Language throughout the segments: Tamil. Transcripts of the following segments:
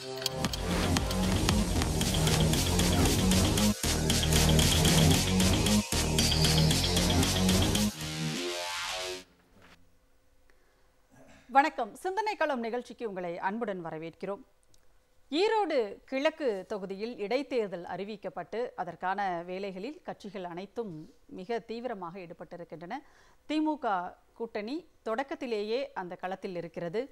வணக்கம் சிந்தனை களம் நிகழ்ச்சிக்கு உங்களை அன்புடன் வரவேற்கிறோம் ஈரோடு கிழக்கு தொகுதியில் இடைத்தேர்தல் அறிவிக்கப்பட்டு அதற்கான வேலைகளில் கட்சிகள் அனைத்தும் மிக தீவிரமாக ஈடுபட்டிருக்கின்றன திமுக கூட்டணி தொடக்கத்திலேயே அந்த களத்தில் இருக்கிறது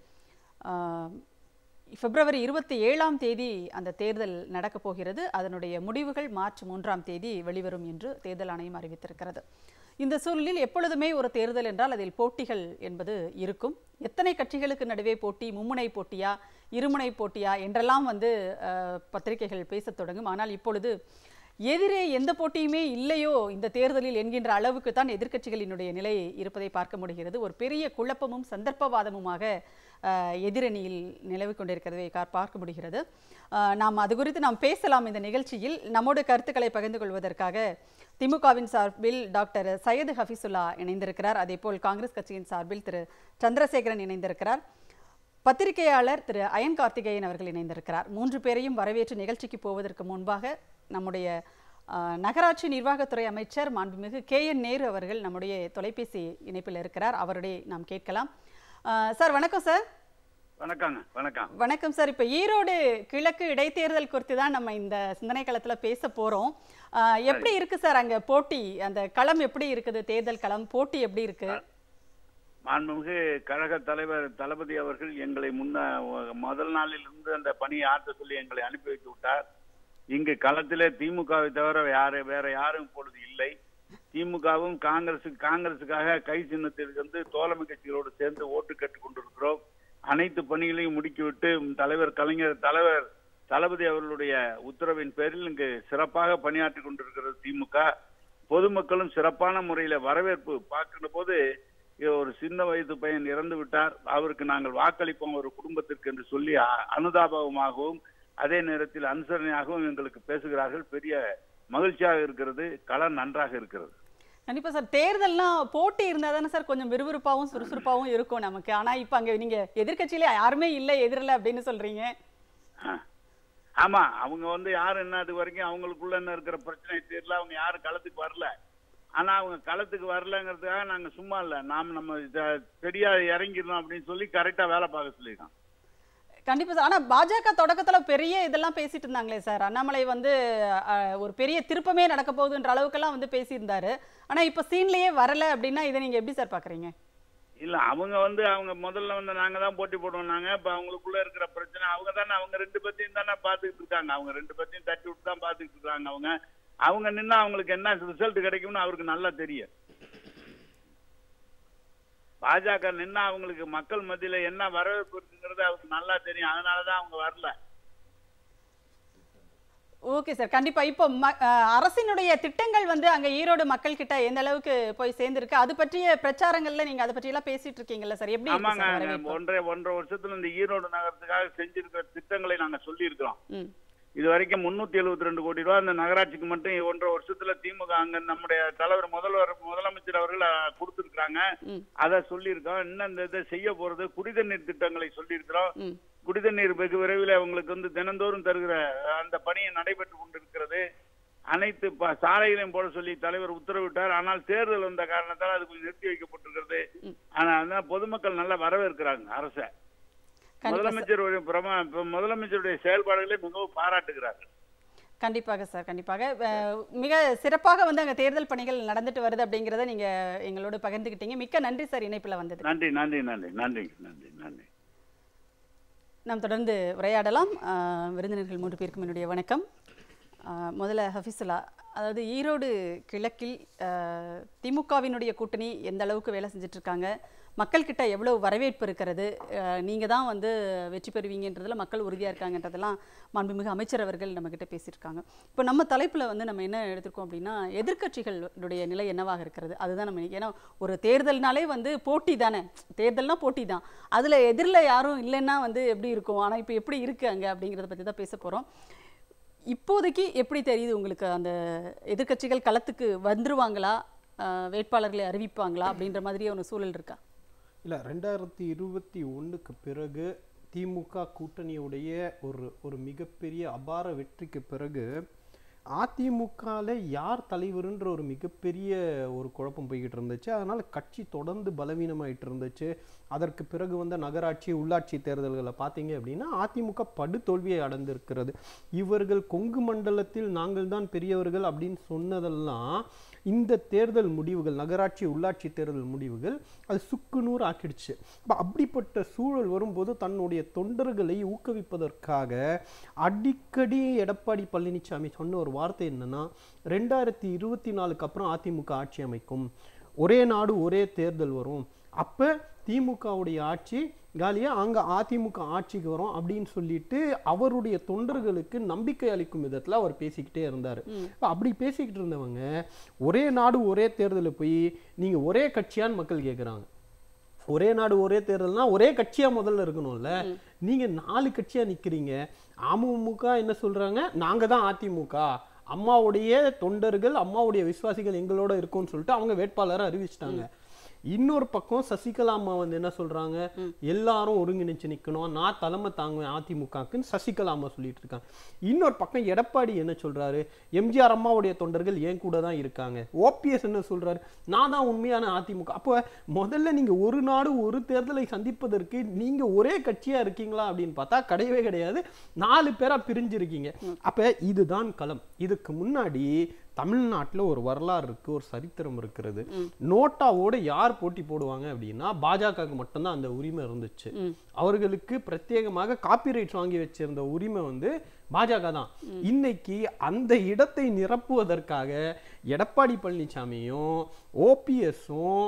ஆம், பிப்ரவரி இருபத்தி ஏழாம் தேதி அந்த தேர்தல் நடக்கப் போகிறது அதனுடைய முடிவுகள் மார்ச் மூன்றாம் தேதி வெளிவரும் என்று தேர்தல் ஆணையம் அறிவித்திருக்கிறது இந்த சூழலில் எப்பொழுதுமே ஒரு தேர்தல் என்றால் அதில் போட்டிகள் என்பது இருக்கும் எத்தனை கட்சிகளுக்கு நடுவே போட்டி மும்முனை போட்டியா இருமுனை போட்டியா என்றெல்லாம் வந்து அஹ், பத்திரிகைகள் பேசத் தொடங்கும் ஆனால் இப்பொழுது எதிரே எந்த போட்டியுமே இல்லையோ இந்த தேர்தலில் என்கின்ற அளவுக்கு தான் எதிர்க்கட்சிகளினுடைய நிலை இருப்பதை பார்க்க முடிகிறது ஒரு பெரிய குழப்பமும் சந்தர்ப்பவாதமுமாக அஹ், எதிரணியில் நிலவிக் கொண்டிருக்கிறதை கா- பார்க்க முடிகிறது அஹ், நாம் அது குறித்து நாம் பேசலாம் இந்த நிகழ்ச்சியில் நம்மோடு கருத்துக்களை பகிர்ந்து கொள்வதற்காக திமுகவின் சார்பில் டாக்டர் சையது ஹஃபீசுல்லா இணைந்திருக்கிறார் அதேபோல் காங்கிரஸ் கட்சியின் சார்பில் திரு சந்திரசேகரன் இணைந்திருக்கிறார் பத்திரிகையாளர் திரு அயன் கார்த்திகேயன் அவர்கள் இணைந்திருக்கிறார் மூன்று பேரையும் வரவேற்று நிகழ்ச்சிக்கு போவதற்கு முன்பாக நம்முடைய அஹ், நகராட்சி நிர்வாகத்துறை அமைச்சர் மாண்புமிகு கே என் நேரு அவர்கள் நம்முடைய தொலைபேசி இணைப்பில் இருக்கிறார் அவருடைய நாம் கேட்கலாம் அஹ், சார் வணக்கம் சார் வணக்கங்க வணக்கம் வணக்கம் சார் இப்போ ஈரோடு கிழக்கு இடைத்தேர்தல் குறித்து தான் நம்ம இந்த சிந்தனை களத்தில் பேச போகிறோம் எப்படி இருக்கு சார் அங்கே போட்டி அந்த களம் எப்படி இருக்குது தேர்தல் களம் போட்டி எப்படி இருக்கு மாண்புமிகு கழக தலைவர் தளபதி அவர்கள் எங்களை முன்ன முதல் நாளில் இருந்து அந்த பணியை ஆற்ற சொல்லி எங்களை அனுப்பி வைத்து விட்டார் இங்கு களத்திலே திமுகவை தவிர யாரு வேற யாரும் இப்பொழுது இல்லை திமுகவும் காங்கிரசுக்கு காங்கிரசுக்காக கை சின்னத்திற்கு வந்து தோழமை கட்சிகளோடு சேர்ந்து ஓட்டு கேட்டுக் கொண்டிருக்கிறோம் அனைத்து பணிகளையும் முடுக்கிவிட்டு தலைவர் கலைஞர் தலைவர் தளபதி அவர்களுடைய உத்தரவின் பேரில் இங்கு சிறப்பாக பணியாற்றி கொண்டிருக்கிறது திமுக பொதுமக்களும் சிறப்பான முறையில வரவேற்பு பார்க்கின்ற போது இ- ஒரு சின்ன வயது பையன் இறந்து விட்டார் அவருக்கு நாங்கள் வாக்களிப்போம் ஒரு குடும்பத்திற்கு என்று சொல்லி அ- அனுதாபமாகவும் அதே நேரத்தில் அனுசரணையாகவும் எங்களுக்கு பேசுகிறார்கள் பெரிய மகிழ்ச்சியாக இருக்கிறது களம் நன்றாக இருக்கிறது கண்டிப்பா சார் தேர்தல்லாம் போட்டி இருந்தால் தானே சார் கொஞ்சம் விறுவிறுப்பாகவும் சுறுசுறுப்பாகவும் இருக்கும் நமக்கு ஆனா இப்போ அங்கே நீங்க எதிர்க்கட்சியில யாருமே இல்லை எதிரில் அப்படின்னு சொல்றீங்க ஆ. ஆமா அவங்க வந்து யாரும் என்ன அது வரைக்கும் அவங்களுக்குள்ள என்ன இருக்கிற பிரச்சனை தெரியல அவங்க யாரும் களத்துக்கு வரல ஆனா அவங்க களத்துக்கு வரலங்கிறதுக்காக நாங்க சும்மா இல்ல நாம் நம்ம இத- சரியா இறங்கிடணும் அப்படின்னு சொல்லி கரெக்டா வேலை பார்க்க சொல்லியிருக்கோம் கண்டிப்பா சார் ஆனா பாஜக தொடக்கத்துல பெரிய இதெல்லாம் பேசிட்டு இருந்தாங்களே சார் அண்ணாமலை வந்து அஹ், ஒரு பெரிய திருப்பமே நடக்க போகுதுன்ற அளவுக்கெல்லாம் வந்து பேசியிருந்தாரு ஆனா இப்போ சீன்லயே வரல அப்படின்னா இதை நீங்க எப்படி சார் பாக்குறீங்க இல்ல அவங்க வந்து அவங்க முதல்ல வந்து நாங்க தான் போட்டி போடுவோம் நாங்க இப்ப அவங்களுக்குள்ள இருக்கிற பிரச்சனை அவங்க தானே அவங்க ரெண்டு பேத்தையும் தானே பாத்துக்கிட்டு இருக்காங்க அவங்க ரெண்டு பேத்தையும் தட்டி விட்டு தான் பாத்துக்கிட்டு இருக்காங்க அவங்க அவங்க நின்னா அவங்களுக்கு என்ன ரிசல்ட் கிடைக்கும்னு அவருக்கு நல்லா தெரியும் பாஜக நின்னா அவங்களுக்கு மக்கள் மத்தியில என்ன வரவேற்பு இருக்குங்கிறது அவருக்கு நல்லா தெரியும் அதனாலதான் அவங்க வரல ஓகே சார் கண்டிப்பா இப்போ ம- அஹ், அரசினுடைய திட்டங்கள் வந்து அங்க ஈரோடு மக்கள் கிட்ட எந்த அளவுக்கு போய் சேர்ந்திருக்கு அது பற்றிய பிரச்சாரங்கள்ல நீங்க அதை பற்றி எல்லாம் பேசிட்டு இருக்கீங்கல்ல சார் எப்படி இருக்கு ஆமாங்க சார் வரவேற்பு? ஒன்றரை ஒன்றரை வருஷத்துல இந்த ஈரோடு நகரத்துக்காக செஞ்சிருக்கிற திட்டங்களை நாங்க சொல்லி இருக்கிறோம் ம் இது வரைக்கும் முன்னூத்தி எழுபத்தி ரெண்டு கோடி ரூபாய் அந்த நகராட்சிக்கு மட்டும் ஒன்றரை வருஷத்துல திமுக அங்க நம்முடைய தலைவர் முதல்வர் முதலமைச்சர் அவர்கள் அஹ், கொடுத்திருக்காங்க ம் அதை சொல்லியிருக்கோம் இன்னும் இந்த இதை செய்ய போறது குடிதண்ணீர் திட்டங்களை சொல்லியிருக்கிறோம் ம் குடிதண்ணீர் வெகு விரைவில் அவங்களுக்கு வந்து தினந்தோறும் தருகிற அஹ், அந்த பணியை நடைபெற்று கொண்டிருக்கிறது அனைத்து ப- சாலைகளையும் போட சொல்லி தலைவர் உத்தரவிட்டார் ஆனால் தேர்தல் வந்த காரணத்தால் அது கொஞ்சம் நிறுத்தி வைக்கப்பட்டிருக்கிறது ம். ஆனா அதனால பொதுமக்கள் நல்லா வரவேற்கிறாங்க அரசை கண்டிப்பா சார். முதலமைச்சருடைய பிரமா இப்ப முதலமைச்சருடைய செயல்பாடுகளை மிகவும் பாராட்டுகிறார்கள் கண்டிப்பாக சார் கண்டிப்பாக அஹ், மிக சிறப்பாக வந்து அங்க தேர்தல் பணிகள் நடந்துட்டு வருது அப்படிங்கிறத நீங்க எங்களோடு பகிர்ந்துக்கிட்டீங்க மிக்க நன்றி சார் இணைப்புல வந்தது நன்றி நன்றி நன்றி நன்றி நன்றி நன்றி நாம் தொடர்ந்து உரையாடலாம் அஹ், விருந்தினர்கள் மூன்று பேருக்கும் என்னுடைய வணக்கம் அஹ், முதல்ல ஹஃபிசுல்லா அதாவது ஈரோடு கிழக்கில் அஹ், திமுகவினுடைய கூட்டணி எந்த அளவுக்கு வேலை செஞ்சுட்டு இருக்காங்க மக்கள்கிட்ட எவ்வளவு வரவேற்பு இருக்கிறது அஹ், நீங்க தான் வந்து வெற்றி பெறுவீங்கன்றதுல மக்கள் உறுதியா இருக்காங்கன்றதெல்லாம் மாண்புமிகு அமைச்சர் அவர்கள் நம்ம கிட்ட பேசியிருக்காங்க இப்போ நம்ம தலைப்புல வந்து நம்ம என்ன எடுத்திருக்கோம் அப்படின்னா எதிர்க்கட்சிகளுடைய நிலை என்னவாக இருக்கிறது அதுதான் நம்ம ஏன்னா ஒரு தேர்தல்னாலே வந்து போட்டி தானே தேர்தல்னா போட்டி தான் அதுல எதிரில் யாரும் இல்லைன்னா வந்து எப்படி இருக்கும் ஆனா இப்போ எப்படி இருக்கு அங்க அப்படிங்கிறத பத்தி தான் பேச போறோம் இப்போதைக்கு எப்படி தெரியுது உங்களுக்கு அந்த எதிர்க்கட்சிகள் களத்துக்கு வந்துருவாங்களா அஹ், வேட்பாளர்களை அறிவிப்பாங்களா அப்படின்ற மாதிரியே ஒரு சூழல் இருக்கா இல்லை ரெண்டாயிரத்தி இருபத்தி ஒன்றுக்கு பிறகு திமுக கூட்டணியுடைய ஒரு ஒரு மிகப்பெரிய அபார வெற்றிக்கு பிறகு அதிமுகவில் யார் தலைவருன்ற ஒரு மிகப்பெரிய ஒரு குழப்பம் போய்கிட்டு இருந்துச்சு அதனால கட்சி தொடர்ந்து பலவீனமாயிட்டு இருந்துச்சு அதற்கு பிறகு வந்த நகராட்சி உள்ளாட்சி தேர்தல்களை பார்த்தீங்க அப்படின்னா அதிமுக படுதோல்வியை அடைந்திருக்கிறது இவர்கள் கொங்கு மண்டலத்தில் நாங்கள் தான் பெரியவர்கள் அப்படின்னு சொன்னதெல்லாம் இந்த தேர்தல் முடிவுகள் நகராட்சி உள்ளாட்சி தேர்தல் முடிவுகள் அது சுக்குநூறு ஆக்கிடுச்சு அப்ப அப்படிப்பட்ட சூழல் வரும்போது தன்னுடைய தொண்டர்களை ஊக்குவிப்பதற்காக அடிக்கடி எடப்பாடி பழனிசாமி சொன்ன ஒரு வார்த்தை என்னன்னா ரெண்டாயிரத்தி இருபத்தி நாலுக்கு அப்புறம் அதிமுக ஆட்சி அமைக்கும் ஒரே நாடு ஒரே தேர்தல் வரும் அப்ப திமுகவுடைய ஆட்சி காலியா அங்க அதிமுக ஆட்சிக்கு வரும் அப்படின்னு சொல்லிட்டு அவருடைய தொண்டர்களுக்கு நம்பிக்கை அளிக்கும் விதத்துல அவர் பேசிக்கிட்டே இருந்தாரு அப்ப அப்படி பேசிக்கிட்டு இருந்தவங்க ஒரே நாடு ஒரே தேர்தலில் போய் நீங்க ஒரே கட்சியான்னு மக்கள் கேக்குறாங்க ஒரே நாடு ஒரே தேர்தல்னா ஒரே கட்சியா முதல்ல இருக்கணும்ல நீங்க நாலு கட்சியா நிக்கிறீங்க அமமுக என்ன சொல்றாங்க நாங்க தான் அதிமுக அம்மாவுடைய தொண்டர்கள் அம்மாவுடைய விசுவாசிகள் எங்களோட இருக்கும்னு சொல்லிட்டு அவங்க வேட்பாளரை அறிவிச்சிட்டாங்க இன்னொரு பக்கம் சசிகலா அம்மா வந்து என்ன சொல்றாங்க எல்லாரும் ஒருங்கிணைச்சு நிக்கணும் நான் தலைமை தாங்குவேன் அதிமுகக்குன்னு சசிகலா அம்மா சொல்லிட்டு இருக்காங்க இன்னொரு பக்கம் எடப்பாடி என்ன சொல்றாரு எம்ஜிஆர் அம்மாவுடைய தொண்டர்கள் என் கூட தான் இருக்காங்க ஓபிஎஸ் என்ன சொல்றாரு நான் தான் உண்மையான அதிமுக அப்போ முதல்ல நீங்க ஒரு நாடு ஒரு தேர்தலை சந்திப்பதற்கு நீங்க ஒரே கட்சியா இருக்கீங்களா அப்படின்னு பார்த்தா கிடையவே கிடையாது நாலு பேரா பிரிஞ்சிருக்கீங்க அப்ப இதுதான் களம் இதுக்கு முன்னாடி தமிழ்நாட்டுல ஒரு வரலாறு இருக்கு ஒரு சரித்திரம் இருக்கிறது நோட்டாவோட யார் போட்டி போடுவாங்க அப்படின்னா பாஜகவுக்கு மட்டும்தான் அந்த உரிமை இருந்துச்சு அவர்களுக்கு பிரத்யேகமாக காப்பிரைட்ஸ் வாங்கி வச்சிருந்த உரிமை வந்து பாஜக தான் இன்னைக்கு அந்த இடத்தை நிரப்புவதற்காக எடப்பாடி பழனிசாமியும் ஓபிஎஸும்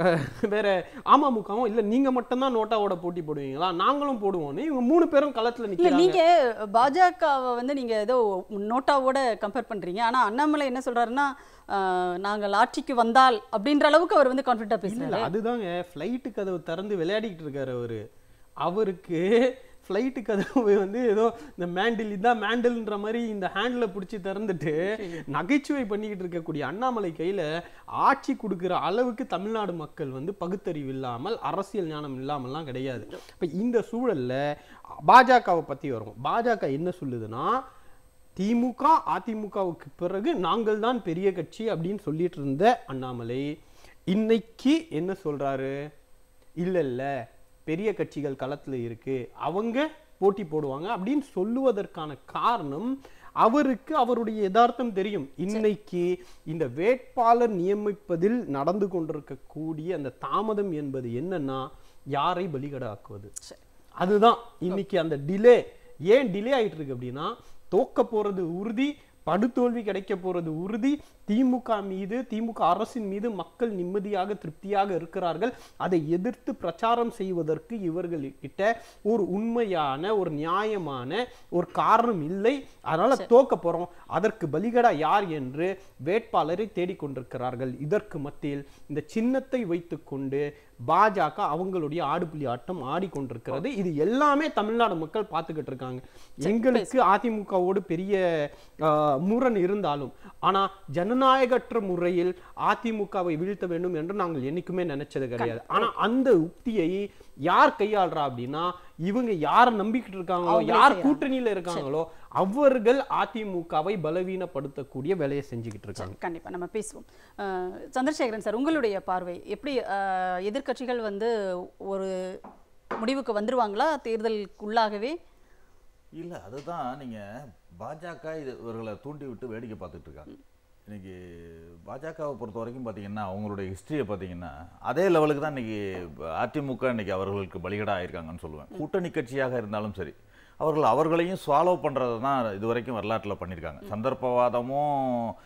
வேற அமமுகவும் இல்ல நீங்க மட்டும்தான் நோட்டாவோட போட்டி போடுவீங்களா நாங்களும் போடுவோம்னு இவங்க மூணு பேரும் களத்துல இல்ல நிக்கிறாங்க நீங்க பாஜகவை வந்து நீங்க ஏதோ நோட்டாவோட கம்பேர் பண்றீங்க ஆனா அண்ணாமலை என்ன சொல்றாருன்னா ஆஹ், நாங்கள் ஆட்சிக்கு வந்தால் அப்படின்ற அளவுக்கு அவர் வந்து கான்ஃபிடண்டா இல்ல பேசுறாரு இல்ல அதுதாங்க ஃப்ளைட்டு கதவு திறந்து விளையாடிக்கிட்டு இருக்காரு அவரு அவருக்கு ஃப்ளைட்டு கதவு வந்து ஏதோ இந்த மேண்டில் இதான் மேண்டில்ன்ற மாதிரி இந்த ஹேண்டில் பிடிச்சி திறந்துட்டு நகைச்சுவை பண்ணிக்கிட்டு இருக்கக்கூடிய அண்ணாமலை கையில ஆட்சி கொடுக்குற அளவுக்கு தமிழ்நாடு மக்கள் வந்து பகுத்தறிவு இல்லாமல் அரசியல் ஞானம் இல்லாமல்லாம் கிடையாது இப்ப இந்த சூழல்ல பாஜகவை பத்தி வரும் பாஜக என்ன சொல்லுதுன்னா திமுக அதிமுகவுக்கு பிறகு நாங்கள் தான் பெரிய கட்சி அப்படின்னு சொல்லிட்டு இருந்த அண்ணாமலை இன்னைக்கு என்ன சொல்றாரு இல்ல இல்ல பெரிய கட்சிகள் களத்துல இருக்கு அவங்க போட்டி போடுவாங்க அப்படின்னு சொல்லுவதற்கான காரணம் அவருக்கு அவருடைய யதார்த்தம் தெரியும் இன்னைக்கு இந்த வேட்பாளர் நியமிப்பதில் நடந்து கொண்டிருக்கக்கூடிய அந்த தாமதம் என்பது என்னன்னா யாரை பலிகடாக்குவது அதுதான் இன்னைக்கு அந்த டிலே ஏன் டிலே ஆயிட்டு இருக்கு அப்படின்னா தோக்க போறது உறுதி படுதோல்வி கிடைக்க போறது உறுதி திமுக மீது திமுக அரசின் மீது மக்கள் நிம்மதியாக திருப்தியாக இருக்கிறார்கள் அதை எதிர்த்து பிரச்சாரம் செய்வதற்கு இவர்கள் கிட்ட ஒரு உண்மையான ஒரு நியாயமான ஒரு காரணம் இல்லை அதனால தோக்க போறோம் அதற்கு பலிகடா யார் என்று வேட்பாளரை தேடிக்கொண்டிருக்கிறார்கள் இதற்கு மத்தியில் இந்த சின்னத்தை வைத்துக்கொண்டு பாஜக அவங்களுடைய ஆடுபுலி ஆட்டம் ஆடிக்கொண்டிருக்கிறது இது எல்லாமே தமிழ்நாடு மக்கள் பார்த்துக்கிட்டு இருக்காங்க எங்களுக்கு அதிமுகவோடு பெரிய ஆஹ், முரண் இருந்தாலும் ஆனா ஜனநாயகற்ற முறையில் அதிமுகவை வீழ்த்த வேண்டும் என்று நாங்கள் என்னைக்குமே நினைச்சது கிடையாது ஆனா அந்த உக்தியை யார் கையாளுறா அப்படின்னா இவங்க யாரை நம்பிக்கிட்டு இருக்காங்களோ அவங்களே யார் செய்றாங்க. கூட்டணியில இருக்காங்களோ அவர்கள் அதிமுகவை பலவீனப்படுத்தக்கூடிய வேலையை செஞ்சுக்கிட்டு இருக்காங்க கண்டிப்பா நம்ம பேசுவோம் அஹ், சந்திரசேகரன் சார் உங்களுடைய பார்வை எப்படி அஹ், எதிர்க்கட்சிகள் வந்து ஒரு முடிவுக்கு வந்துருவாங்களா தேர்தலுக்குள்ளாகவே இல்லை அதுதான் நீங்கள் பாஜக இது இவர்களை தூண்டி விட்டு வேடிக்கை பார்த்துட்டு இருக்காங்க இன்னைக்கு பாஜகவை பொறுத்த வரைக்கும் பார்த்தீங்கன்னா அவங்களுடைய ஹிஸ்டரியை பார்த்தீங்கன்னா அதே லெவலுக்கு தான் இன்னைக்கு அதிமுக இன்னைக்கு அவர்களுக்கு பலிகடா ஆயிருக்காங்கன்னு சொல்லுவேன் கூட்டணி கட்சியாக இருந்தாலும் சரி அவர்கள் அவர்களையும் ஸ்வாலோ பண்ணுறதை தான் இது வரைக்கும் வரலாற்றில் பண்ணியிருக்காங்க சந்தர்ப்பவாதமும்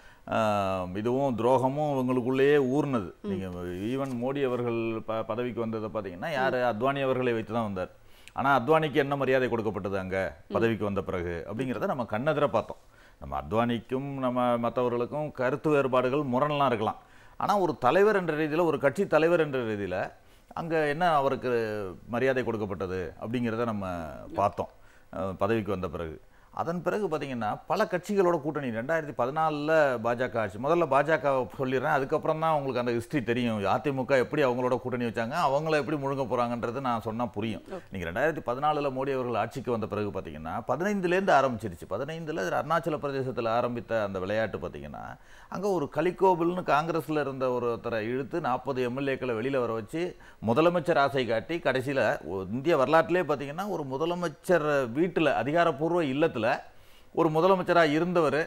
ஆஹ், இதுவும் துரோகமும் இவங்களுக்குள்ளேயே ஊர்னது நீங்கள் ஈவன் மோடி அவர்கள் ப பதவிக்கு வந்ததை பார்த்தீங்கன்னா யார் அத்வானி அவர்களை வைத்து தான் வந்தார் ஆனால் அத்வானிக்கு என்ன மரியாதை கொடுக்கப்பட்டது அங்கே பதவிக்கு வந்த பிறகு அப்படிங்கிறத நம்ம கண்ணெதிர பார்த்தோம் நம்ம அத்வானிக்கும் நம்ம மற்றவர்களுக்கும் கருத்து வேறுபாடுகள் முரண்லாம் இருக்கலாம் ஆனால் ஒரு தலைவர் என்ற ரீதியில் ஒரு கட்சி தலைவர் என்ற ரீதியில் அங்கே என்ன அவருக்கு மரியாதை கொடுக்கப்பட்டது அப்படிங்கிறத நம்ம பார்த்தோம் அஹ் பதவிக்கு வந்த பிறகு அதன் பிறகு பார்த்தீங்கன்னா பல கட்சிகளோட கூட்டணி ரெண்டாயிரத்தி பதினாலில் பாஜக ஆட்சி முதல்ல பாஜக சொல்லிடுறேன் அதுக்கப்புறம் தான் உங்களுக்கு அந்த ஹிஸ்ட்ரி தெரியும் அதிமுக எப்படி அவங்களோட கூட்டணி வச்சாங்க அவங்கள எப்படி முழுங்க போகிறாங்கன்றது நான் சொன்னால் புரியும் நீங்கள் ரெண்டாயிரத்தி பதினாலில் மோடி அவர்கள் ஆட்சிக்கு வந்த பிறகு பார்த்தீங்கன்னா பதினைந்துலேருந்து ஆரம்பிச்சிருச்சு பதினைந்தில் அருணாச்சல பிரதேசத்தில் ஆரம்பித்த அந்த விளையாட்டு பார்த்தீங்கன்னா அங்கே ஒரு கலிகோபிள்னு காங்கிரஸில் இருந்த ஒருத்தரை இழுத்து நாற்பது எம்எல்ஏக்களை வெளியில் வர வச்சு முதலமைச்சர் ஆசை காட்டி கடைசியில் இந்திய வரலாற்றிலே பார்த்தீங்கன்னா ஒரு முதலமைச்சர் வீட்டில் அதிகாரப்பூர்வ இல்லத்தில் ஒரு முதலமைச்சராக இருந்தவர்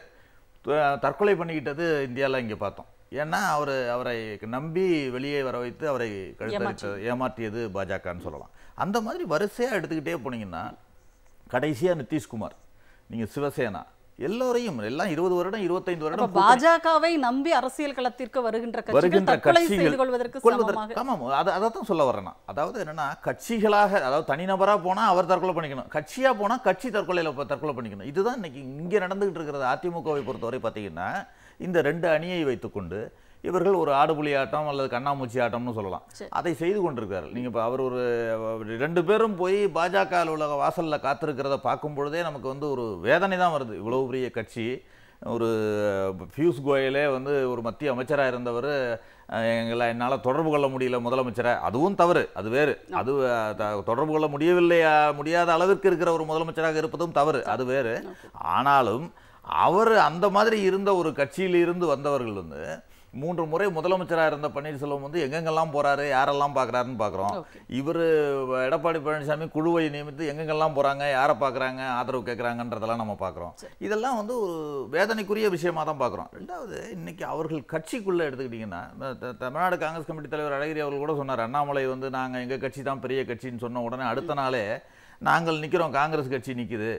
தற்கொலை பண்ணிக்கிட்டது இந்தியாவில் இங்கே பார்த்தோம் ஏன்னா அவர் அவரை நம்பி வெளியே வர வைத்து அவரை கழுத்தரித்த ஏமாற்றியது பாஜகன்னு சொல்லலாம் அந்த மாதிரி வரிசையாக எடுத்துக்கிட்டே போனீங்கன்னா கடைசியாக நிதிஷ்குமார் நீங்கள் சிவசேனா எல்லோரையும் எல்லாம் இருபது வருடம் இருபத்தைந்து அப்ப வருடம் கூட்டணி- பாஜகவை நம்பி அரசியல் களத்திற்கு வருகின்ற கட்சிகள் வருகின்ற தற்கொலை கட்சிகள் செய்து கொள்வதற்கு கொள்வதற்கு- சமமாக ஆமாம் அதை அதைத்தான் சொல்ல வரேன் நான். அதாவது என்னன்னா கட்சிகளாக அதாவது தனிநபரா போனா அவர் தற்கொலை பண்ணிக்கணும் கட்சியா போனா கட்சி தற்கொலையில ப- தற்கொலை பண்ணிக்கணும் இதுதான் இன்னைக்கு இங்க நடந்துகிட்டு இருக்கிறது அதிமுகவை பொறுத்தவரை பார்த்தீங்கன்னா இந்த ரெண்டு அணியை வைத்துக்கொண்டு இவர்கள் ஒரு ஆடுபுலி ஆட்டம் அல்லது கண்ணாமூச்சி ஆட்டம்னு சொல்லலாம் சரி. அதை செய்து கொண்டிருக்கிறார்கள் நீங்க இப்போ அவர் ஒரு அவர் ரெண்டு பேரும் போய் பாஜக அலுவலக வாசல்ல காத்திருக்கிறத பார்க்கும் பொழுதே நமக்கு வந்து ஒரு வேதனை தான் வருது இவ்வளவு பெரிய கட்சி ஒரு பியூஷ் கோயலே வந்து ஒரு மத்திய அமைச்சராக இருந்தவர் எங்களை என்னால் தொடர்பு கொள்ள முடியல முதலமைச்சரை அதுவும் தவறு அது வேறு அது அஹ், த- தொடர்பு கொள்ள முடியவில்லையா முடியாத அளவிற்கு இருக்கிற ஒரு முதலமைச்சராக இருப்பதும் தவறு அது வேறு ஆனாலும் அவர் அந்த மாதிரி இருந்த ஒரு கட்சியில் இருந்து வந்தவர்கள் வந்து மூன்று முறை முதலமைச்சராக இருந்த பன்னீர்செல்வம் வந்து எங்கெங்கெல்லாம் போறாரு யாரெல்லாம் பார்க்குறாருன்னு பார்க்குறோம் Okay. இவர் எடப்பாடி பழனிசாமி குழுவை நியமித்து எங்கெங்கெல்லாம் போறாங்க யாரை பார்க்குறாங்க ஆதரவு கேட்குறாங்கன்றதெல்லாம் நம்ம பார்க்குறோம் இதெல்லாம் வந்து ஒரு வேதனைக்குரிய விஷயமா தான் பார்க்குறோம் ரெண்டாவது இன்னைக்கு அவர்கள் கட்சிக்குள்ளே எடுத்துக்கிட்டிங்கன்னா த- த- தமிழ்நாடு காங்கிரஸ் கமிட்டி தலைவர் அழகிரி அவர்கள் கூட சொன்னார் அண்ணாமலை வந்து நாங்கள் எங்கள் கட்சி தான் பெரிய கட்சின்னு சொன்ன உடனே அடுத்த நாளே நாங்கள் நிற்கிறோம் காங்கிரஸ் கட்சி நிற்குது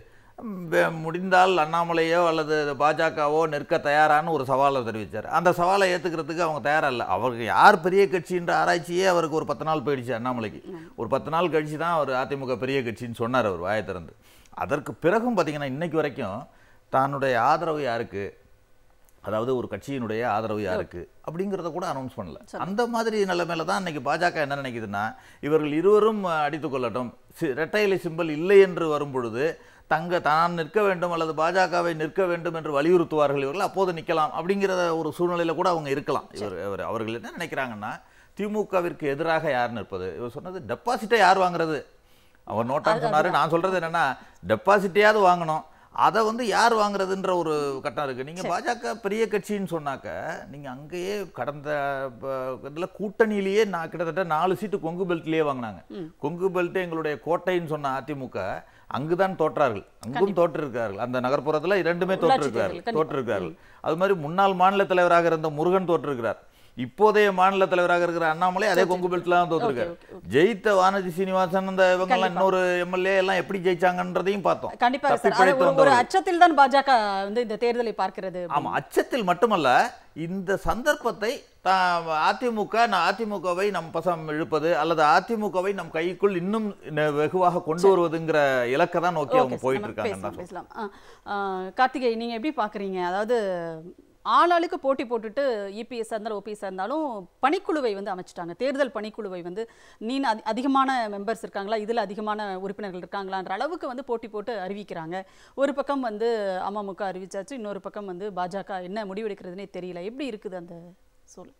முடிந்தால் அண்ணாமலையோ அல்லது பாஜகவோ நிற்க தயாரான்னு ஒரு சவாலை தெரிவித்தார் அந்த சவாலை ஏற்றுக்கிறதுக்கு அவங்க தயாரா இல்லை அவருக்கு யார் பெரிய கட்சின்ற ஆராய்ச்சியே அவருக்கு ஒரு பத்து நாள் போயிடுச்சு அண்ணாமலைக்கு ஒரு பத்து நாள் கழிச்சு தான் அவர் அதிமுக பெரிய கட்சின்னு சொன்னார் அவர் வாயை திறந்து அதற்கு பிறகும் பார்த்தீங்கன்னா இன்னைக்கு வரைக்கும் தன்னுடைய ஆதரவு யாருக்கு அதாவது ஒரு கட்சியினுடைய ஆதரவு யாருக்கு அப்படிங்கிறத கூட அனௌன்ஸ் பண்ணல அந்த மாதிரி நிலைமையில தான் இன்னைக்கு பாஜக என்ன நினைக்குதுன்னா இவர்கள் இருவரும் அஹ், அடித்துக் கொள்ளட்டும் சி- இரட்டை இலை சிம்பல் இல்லை என்று வரும் பொழுது தங்க தான் நிற்க வேண்டும் அல்லது பாஜகவை நிற்க வேண்டும் என்று வலியுறுத்துவார்கள் இவர்கள் அப்போது நிற்கலாம் அப்படிங்கிற ஒரு சூழ்நிலையில கூட அவங்க இருக்கலாம் இவர் இவர் அவர்கள் என்ன நினைக்கிறாங்கன்னா திமுகவிற்கு எதிராக யார் நிற்பது இவர் சொன்னது டெபாசிட்டை யார் வாங்குறது அவர் நோட்டான்னு சொன்னாரு நான் சொல்றது என்னன்னா டெபாசிட்டையாவது வாங்கணும் அதை வந்து யார் வாங்குறதுன்ற ஒரு கட்டம் இருக்கு நீங்க பாஜக பெரிய கட்சின்னு சொன்னாக்க நீங்க அங்கேயே கடந்த ப- இதுல கூட்டணியிலேயே நான் கிட்டத்தட்ட நாலு சீட்டு கொங்கு பெல்ட்லயே வாங்கினாங்க கொங்கு பெல்ட் எங்களுடைய கோட்டைன்னு சொன்ன அதிமுக அங்குதான் தோற்றார்கள் அங்கும் தோற்றிருக்கிறார்கள் அந்த நகர்ப்புறத்துல இரண்டுமே உள்ளாட்சி தோற்றிருக்கிறார்கள் தேர்தல், கண்டிப்பா. தோற்றிருக்கிறார்கள் அது மாதிரி முன்னாள் மாநில தலைவராக இருந்த முருகன் தோற்றிருக்கிறார் இப்போதைய மாநில தலைவராக இருக்கிற அண்ணாமலை அதே கொங்கு பெல்ட்ல தான் தோற்றிருக்காரு ஓகே, ஜெயித்த வானதி சீனிவாசன் இந்த இவங்கெல்லாம் இன்னொரு எம்எல்ஏ எல்லாம் எப்படி ஜெயிச்சாங்கன்றதையும் பார்த்தோம் கண்டிப்பா தப்பி சார் அது பிழைத்து ஒரு- ஒரு வந்தவர்கள். அச்சத்தில் தான் பாஜக வந்து இந்த தேர்தலை பார்க்கிறது ஆமா அச்சத்தில் மட்டுமல்ல இந்த சந்தர்ப்பத்தை தா- அதிமுக ந- அதிமுகவை நம் பசம் இழுப்பது அல்லது அதிமுகவை நம் கைக்குள் இன்னும் ந- வெகுவாக கொண்டு வருவதுங்கிற இலக்கை தான் நோக்கி அவங்க ஓகே, போயிட்டு நம்ம இருக்காங்கன்னு பேசலாம் தான் பேசலாம் ஆ, ஆ, கார்த்திகேய நீங்க எப்படி பாக்குறீங்க அதாவது ஆளாளுக்கு போட்டி போட்டுட்டு இபிஎஸ் இருந்தாலும் ஓபிஎஸ் இருந்தாலும் பணிக்குழுவை வந்து அமைச்சிட்டாங்க தேர்தல் பணிக்குழுவை வந்து நீ அதி- அதிகமான மெம்பர்ஸ் இருக்காங்களா இதுல அதிகமான உறுப்பினர்கள் இருக்காங்களான்ற அளவுக்கு வந்து போட்டி போட்டு அறிவிக்கிறாங்க ஒரு பக்கம் வந்து அமமுக அறிவிச்சாச்சு இன்னொரு பக்கம் வந்து பாஜக என்ன முடிவெடுக்கிறதுனே தெரியல எப்படி இருக்குது அந்த சூழல்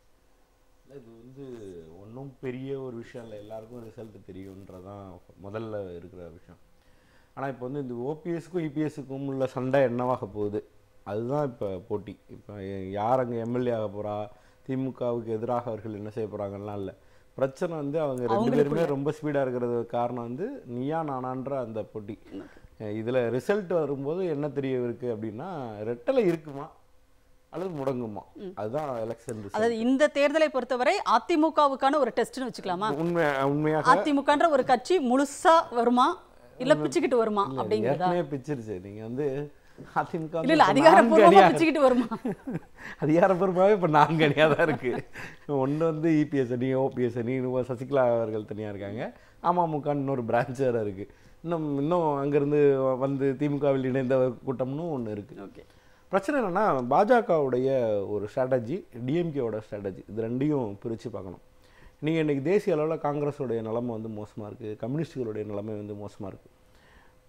இது வந்து ஒன்றும் பெரிய ஒரு விஷயம் இல்லை எல்லாருக்கும் ரிசல்ட் தெரியுன்றதான் முதல்ல இருக்கிற விஷயம் ஆனால் இப்போ வந்து இந்த ஓபிஎஸ்க்கும் இபிஎஸ்க்கும் உள்ள சண்டை என்னவாக போகுது அதுதான் இப்போ போட்டி இப்போ யார் அங்கே எம்எல்ஏ ஆக போகிறா திமுகவுக்கு எதிராக அவர்கள் என்ன செய்ய போகிறாங்கலாம் இல்லை பிரச்சனை வந்து அவங்க ரெண்டு அவங்களுக்குள்ள. பேருமே ரொம்ப ஸ்பீடாக இருக்கிறது காரணம் வந்து நீயா நானான்ற அந்த போட்டி இதில் ரிசல்ட் வரும்போது என்ன தெரிய இருக்கு அப்படின்னா ரெட்டலை இருக்குமா அல்லது முடங்குமா அதுதான் எலெக்ஷன் அதாவது இந்த தேர்தலை பொறுத்தவரை அதிமுகவுக்கான ஒரு டெஸ்ட்னு வச்சுக்கலாமா உண்மை உண்மையாக அதிமுகன்ற ஒரு கட்சி முழுசா வருமா இல்ல பிச்சுக்கிட்டு வருமா இல்ல, அப்படிங்கிறதா ஏற்கனவே பிச்சிருச்சு நீங்க வந்து அதிமுக இல்ல இல்ல வந்து இப்ப நான்கு அதிகாரப்பூர்வமா அணியா- பிச்சுக்கிட்டு வருமா அதிகாரப்பூர்வமாவே இப்ப நான்கு அணியா தான் இருக்கு ஒண்ணு வந்து இபிஎஸ் அணி ஓபிஎஸ் அணி இன்னும் சசிகலா அவர்கள் தனியா இருக்காங்க அமமுக இன்னொரு பிரான்ச் வேற இருக்கு இன்னும் இன்னும் அங்கிருந்து வந்து திமுகவில் இணைந்த கூட்டம்னு ஒண்ணு இருக்கு ஓகே பிரச்சனை என்னன்னா பாஜகவுடைய ஒரு ஸ்ட்ராட்டஜி டிஎம்கேவோட ஸ்ட்ராட்டஜி இது ரெண்டையும் பிரித்து பார்க்கணும் நீங்கள் இன்றைக்கி தேசிய அளவில் காங்கிரஸோடைய நிலைமை வந்து மோசமாக இருக்குது கம்யூனிஸ்டுகளுடைய நிலைமை வந்து மோசமாக இருக்குது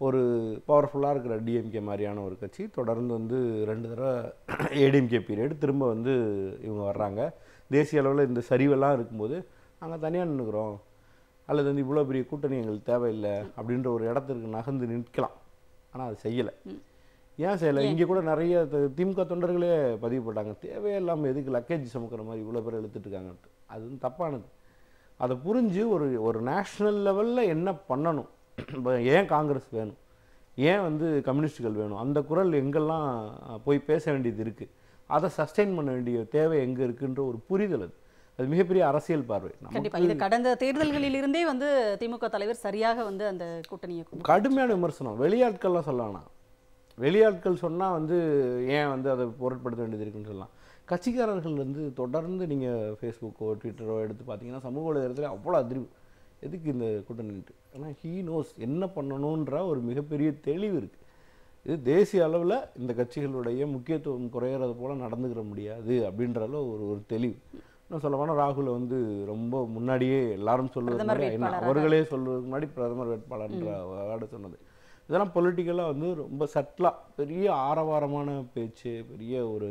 ஒரு பவர்ஃபுல்லாக இருக்கிற டிஎம்கே மாதிரியான ஒரு கட்சி தொடர்ந்து வந்து ரெண்டு தடவை ஏடிஎம்கே பீரியட் திரும்ப வந்து இவங்க வர்றாங்க தேசிய அளவில் இந்த சரிவெல்லாம் இருக்கும்போது நாங்கள் தனியாக நின்றுக்கிறோம் அல்லது வந்து இவ்வளோ பெரிய கூட்டணி எங்களுக்கு தேவையில்லை அப்படின்ற ஒரு இடத்திற்கு நகர்ந்து நிற்கலாம் ஆனால் அது செய்யலை ஏன் செய்யலை இங்கே கூட நிறைய த- திமுக தொண்டர்களே பதிவு போட்டாங்க தேவையில்லாமல் எதுக்கு லக்கேஜ் சுமக்கிற மாதிரி இவ்வளோ பேர் இழுத்துட்டு இருக்காங்கன்ட்டு அது வந்து தப்பானது அதை புரிஞ்சு ஒரு ஒரு நேஷ்னல் லெவலில் என்ன பண்ணணும் இப்ப ஏன் காங்கிரஸ் வேணும் ஏன் வந்து கம்யூனிஸ்டுகள் வேணும் அந்த குரல் எங்கெல்லாம் அஹ், போய் பேச வேண்டியது இருக்குது அதை சஸ்டெயின் பண்ண வேண்டிய தேவை எங்கே இருக்குன்ற ஒரு புரிதல் அது அது மிகப்பெரிய அரசியல் பார்வை கண்டிப்பா நமக்கு இது கடந்த தேர்தல்களில் இருந்தே வந்து திமுக தலைவர் சரியாக வந்து அந்த கூட்டணியை கொண்டு கடுமையான விமர்சனம் வெளியாட்கள்லாம் சொல்ல வேணாம் வெளியாட்கள் சொன்னால் வந்து ஏன் வந்து அதை பொருட்படுத்த வேண்டியது இருக்குன்னு சொல்லலாம் கட்சிக்காரர்கள் வந்து தொடர்ந்து நீங்கள் ஃபேஸ்புக்கோ ட்விட்டரோ எடுத்து பார்த்தீங்கன்னா சமூக வலைதளத்தில் அவ்வளோ அதிர்வு எதுக்கு இந்த கூட்டணிட்டு ஆனால் ஹீ நோஸ் என்ன பண்ணணுன்ற ஒரு மிகப்பெரிய தெளிவு இருக்குது இது தேசிய அளவில் இந்த கட்சிகளுடைய முக்கியத்துவம் குறையிறது போல் நடந்துக்கிற முடியாது அப்படின்ற அளவு ஒரு ஒரு தெளிவு இன்னும் சொல்ல போனால் ராகுலை வந்து ரொம்ப முன்னாடியே எல்லாரும் சொல்லுவது பிரதமர் மாதிரி என்ன வேட்பாளராக. அவர்களே சொல்றதுக்கு முன்னாடி பிரதமர் வேட்பாளர்ன்ற வேர்டை சொன்னது இதெல்லாம் பொலிட்டிக்கலாக வந்து ரொம்ப சட்டிலாக பெரிய ஆரவாரமான பேச்சு பெரிய ஒரு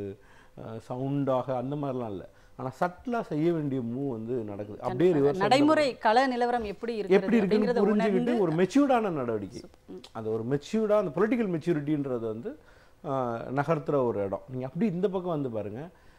சவுண்டாக அந்த மாதிரிலாம் இல்லை ஆனால் சட்டிலாக செய்ய வேண்டிய மூவ் வந்து நடக்குது அப்படியே ரிவர்ஸ் நடைமுறை கள நிலவரம் எப்படி எப்படி இருக்கிறது இருக்குன்னு அப்படிங்கறத புரிஞ்சுக்கிட்டு உணர்ந்து ஒரு மெச்சூர்டான நடவடிக்கை அது ஒரு மெச்சூர்டாக அந்த பொலிட்டிக்கல் மெச்சூரிட்டின்றது வந்து ஆஹ், நகர்த்துற ஒரு இடம் நீங்கள் அப்படி இந்த பக்கம் வந்து பாருங்க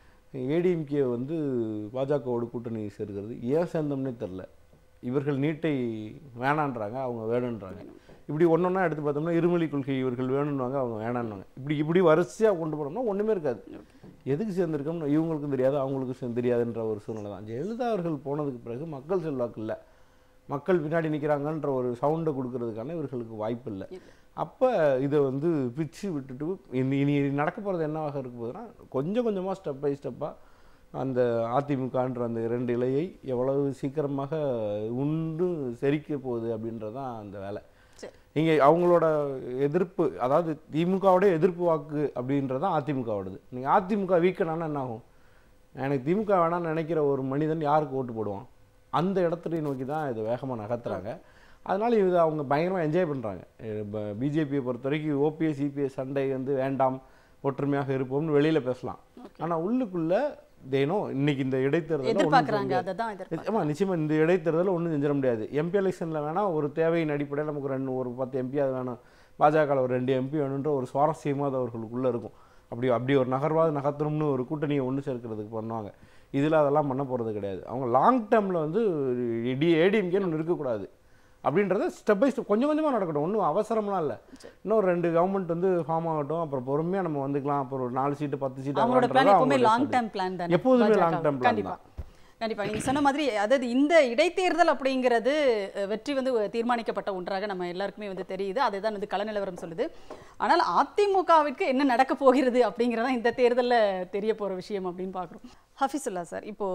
ஏடிஎம்கே வந்து பாஜகவோட கூட்டணி சேர்க்கிறது ஏன் சேர்ந்தோம்னே தெரில இவர்கள் நீட்டை வேணான்றாங்க அவங்க வேணுன்றாங்க இப்படி ஒன்றொன்னா எடுத்து பார்த்தோம்னா இருமொழி கொள்கை இவர்கள் வேணும்னுவாங்க அவங்க வேணான்னுவாங்க இப்படி இப்படி வரிசையாக கொண்டு போனோம்னா ஒன்றுமே இருக்காது எதுக்கு சேர்ந்துருக்கோம்னு இவங்களுக்கும் தெரியாது அவங்களுக்கும் சேர்ந்து தெரியாதுன்ற ஒரு சூழ்நிலை தான் ஜெயலலிதா அவர்கள் போனதுக்கு பிறகு மக்கள் செல்வாக்கு இல்லை மக்கள் பின்னாடி நிற்கிறாங்கன்ற ஒரு சவுண்டை கொடுக்கறதுக்கான இவர்களுக்கு வாய்ப்பு இல்லை அப்போ இதை வந்து பிச்சு விட்டுட்டு இனி இனி நடக்க போகிறது என்னவாக இருக்க போகுதுன்னா கொஞ்சம் கொஞ்சமாக ஸ்டெப் பை ஸ்டெப்பாக அந்த அதிமுகன்ற அந்த இரண்டு இலையை எவ்வளவு சீக்கிரமாக உண்டு செரிக்க போகுது அப்படின்றது தான் அந்த வேலை சரி. இங்கே அவங்களோட எதிர்ப்பு அதாவது திமுகவோட எதிர்ப்பு வாக்கு அப்படின்றது தான் அதிமுகவோடது நீங்கள் அதிமுக வீக்கனானா என்ன ஆகும் எனக்கு திமுக வேணாம்னு நினைக்கிற ஒரு மனிதன் யாருக்கு ஓட்டு போடுவான் அந்த இடத்துல நோக்கி தான் இதை வேகமாக நகர்த்துறாங்க அதனால இது அவங்க பயங்கரமாக என்ஜாய் பண்ணுறாங்க பிஜேபியை பொறுத்த வரைக்கும் ஓபிஎஸ் இபிஎஸ் சண்டை வந்து வேண்டாம் ஒற்றுமையாக இருப்போம்னு வெளியில் பேசலாம் ஆனால் உள்ளுக்குள்ள தேனோ இன்னைக்கு இந்த இடைத்தேர்தல் எதிர்பார்க்கறாங்க அதை தான் எதிர்பார்க்கறாங்க ஆமாம் நிச்சயமாக இந்த இடைத்தேர்தலில் ஒன்றும் செஞ்சிட முடியாது எம்பி எலெக்ஷனில் வேணால் ஒரு தேவையின் அடிப்படையில் நமக்கு ரெண்டு ஒரு பத்து எம்பி அது வேணும் பாஜகவில் ஒரு ரெண்டு எம்பி வேணுன்ற ஒரு சுவாரஸ்யமாக அது அவர்களுக்குள்ளே இருக்கும் அப்படி அப்படி ஒரு நகர்வாது நகர்த்தணும்னு ஒரு கூட்டணியை ஒன்று சேர்க்கறதுக்கு பண்ணுவாங்க இதில் அதெல்லாம் பண்ண போகிறது கிடையாது அவங்க லாங் டேர்மில் வந்து டி ஏடிஎம்கேன்னு ஒன்று இருக்கக்கூடாது அப்படின்றத ஸ்டெப் பை ஸ்டெப் கொஞ்சம் கொஞ்சமாக நடக்கட்டும் ஒன்றும் அவசரம்லாம் இல்லை இன்னும் ரெண்டு கவர்மெண்ட் வந்து ஃபார்ம் ஆகட்டும் அப்புறம் பொறுமையாக நம்ம வந்துக்கலாம் அப்புறம் ஒரு நாலு சீட்டு பத்து சீட்டு அவங்களோட பிளான் வாங்குறதுலாம் எப்பவுமே அவங்களோட லாங் இது. டேர்ம் பிளான் தானே எப்போதுமே பாஜக long term plan கண்டிப்பா கண்டிப்பா நீங்க சொன்ன மாதிரி அதாவது இந்த இடைத்தேர்தல் அப்படிங்கிறது அஹ், வெற்றி வந்து தீர்மானிக்கப்பட்ட ஒன்றாக நம்ம எல்லாருக்குமே வந்து தெரியுது அதுதான் வந்து கள நிலவரம் சொல்லுது ஆனால் அதிமுகவிற்கு என்ன நடக்க போகிறது அப்படிங்கிறதா இந்த தேர்தல்ல தெரிய போற விஷயம் அப்படின்னு பார்க்குறோம் ஹஃபிசுல்லா சார் இப்போ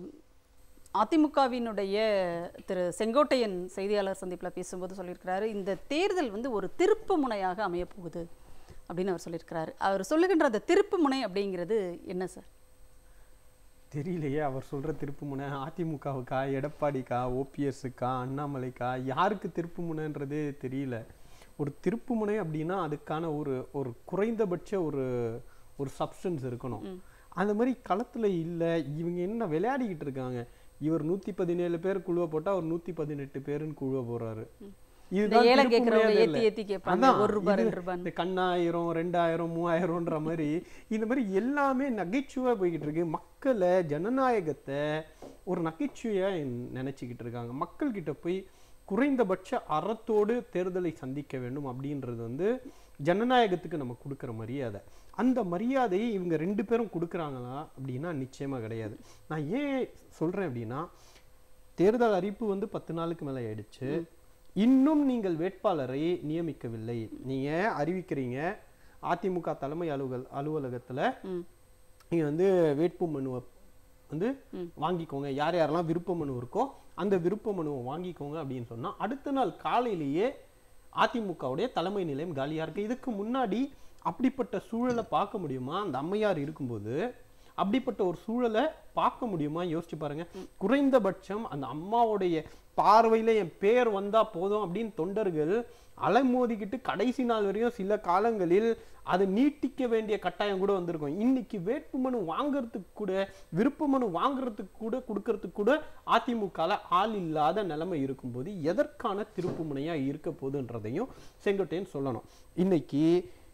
அதிமுகவினுடைய திரு செங்கோட்டையன் செய்தியாளர் சந்திப்பில் பேசும்போது சொல்லியிருக்கிறாரு இந்த தேர்தல் வந்து ஒரு திருப்பு முனையாக அமையப் போகுது அப்படின்னு அவர் சொல்லியிருக்கிறாரு அவர் சொல்லுகின்ற அந்த திருப்பு முனை அப்படிங்கிறது என்ன சார் தெரியலையே அவர் சொல்ற திருப்புமுனை அதிமுகவுக்கா எடப்பாடிக்கா ஓபிஎஸ்க்கா அண்ணாமலைக்கா யாருக்கு திருப்புமுனைன்றதே தெரியல ஒரு திருப்புமுனை அப்படின்னா அதுக்கான ஒரு ஒரு குறைந்தபட்ச ஒரு ஒரு சப்ஸ்டன்ஸ் இருக்கணும் அந்த மாதிரி களத்துல இல்ல இவங்க என்ன விளையாடிக்கிட்டு இருக்காங்க இவர் நூத்தி பதினேழு பேர் குழுவை போட்டா அவர் நூத்தி பதினெட்டு பேருன்னு குழுவை போறாரு இந்த இதுதான் ஏலம் கேட்கறவங்க திருப்புமுனையாவே ஏத்தி இல்ல. ஏத்தி கேட்பாங்க அதான், ஒரு ரூபாய் இது ரெண்டு ரூபாய் இந்த கண்ணாயிரம் ரெண்டாயிரம் மூவாயிரம்ன்ற மாதிரி இந்த மாதிரி எல்லாமே நகைச்சுவை போய்கிட்டு இருக்கு மக்களை ஜனநாயகத்தை ஒரு நகைச்சுவையா நினைச்சுக்கிட்டு இருக்காங்க மக்கள் கிட்ட போய் குறைந்தபட்ச அறத்தோடு தேர்தலை சந்திக்க வேண்டும் அப்படின்றது வந்து ஜனநாயகத்துக்கு நம்ம கொடுக்குற மரியாதை அந்த மரியாதையை இவங்க ரெண்டு பேரும் கொடுக்குறாங்களா அப்படின்னா நிச்சயமா கிடையாது நான் ஏன் சொல்றேன் அப்படின்னா தேர்தல் அறிவிப்பு வந்து பத்து நாளுக்கு மேல ஆயிடுச்சு இன்னும் நீங்கள் வேட்பாளரை நியமிக்கவில்லை நீங்க அறிவிக்கிறீங்க அதிமுக தலைமை அலுவல் அலுவலகத்துல ம். நீங்க வந்து வேட்பு மனுவை வந்து வாங்கிக்கோங்க யார் யாரெல்லாம் விருப்ப மனு இருக்கோ அந்த விருப்ப மனுவை வாங்கிக்கோங்க அப்படின்னு சொன்னா அடுத்த நாள் காலையிலேயே அதிமுகவுடைய தலைமை நிலையம் காலியா இருக்கு இதுக்கு முன்னாடி அப்படிப்பட்ட சூழலை பார்க்க முடியுமா அந்த அம்மையார் இருக்கும்போது அப்படிப்பட்ட ஒரு சூழலை பார்க்க முடியுமா யோசிச்சு பாருங்க குறைந்தபட்சம் அந்த அம்மாவுடைய பார்வையில என் பேர் வந்தா போதும் அப்படின்னு தொண்டர்கள் அலைமோதிக்கிட்டு கடைசி நாள் வரையும் சில காலங்களில் அதை நீட்டிக்க வேண்டிய கட்டாயம் கூட வந்திருக்கும் இன்னைக்கு வேட்புமனு வாங்குறதுக்கு கூட விருப்ப மனு வாங்குறதுக்கு கூட கொடுக்கறதுக்கு கூட அதிமுகல ஆள் இல்லாத நிலைமை இருக்கும்போது எதற்கான திருப்பு முனையா இருக்க போகுதுன்றதையும் செங்கோட்டையன் சொல்லணும் இன்னைக்கு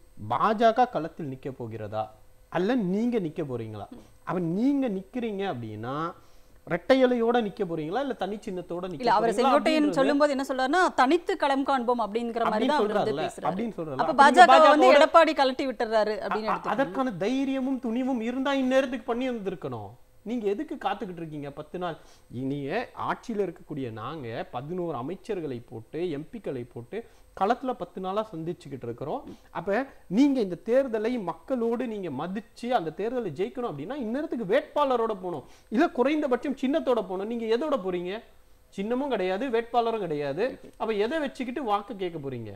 பாஜக களத்தில் நிக்க போகிறதா அல்ல நீங்க நிக்க போறீங்களா அவன் நீங்க நிக்கிறீங்க அப்படின்னா ரெட்டை இலையோட நிக்க போறீங்களா இல்ல தனி சின்னத்தோட நிக்க இல்ல அவர் போறீங்களா செங்கோட்டையன் அப்படின்றது- சொல்லும்போது என்ன சொல்றாருன்னா தனித்து களம் காண்போம் அப்படிங்கிற மாதிரி அப்படின்னு தான் அவர் வந்து சொல்றாருல்ல, பேசுறாரு அப்படின்னு சொல்றாருல்ல. அப்ப அப்ப நீங்க பாஜக வந்து பாஜகவோட எடப்பாடி கலட்டி விட்டுறாரு அப்படின்னு அ- எடுத்துக்கணும் அதற்கான தைரியமும் துணிவும் இருந்தா இந்நேரத்துக்கு பண்ணி வந்திருக்கணும் நீங்க எதுக்கு காத்துக்கிட்டு இருக்கீங்க பத்து நாள் இனிய ஆட்சியில இருக்கக்கூடிய நாங்க பதினோரு அமைச்சர்களை போட்டு எம்பிக்களை போட்டு களத்துல பத்து நாளா சந்திச்சுக்கிட்டு இருக்கிறோம் அப்ப நீங்க இந்த தேர்தலை மக்களோடு நீங்க மதிச்சு அந்த தேர்தலை ஜெயிக்கணும் அப்படின்னா இந்நேரத்துக்கு வேட்பாளரோட போகணும் இல்ல குறைந்தபட்சம் சின்னத்தோட போகணும் நீங்க எதோட போறீங்க சின்னமும் கிடையாது வேட்பாளரும் கிடையாது அப்ப எதை வச்சுக்கிட்டு வாக்கு கேட்க போறீங்க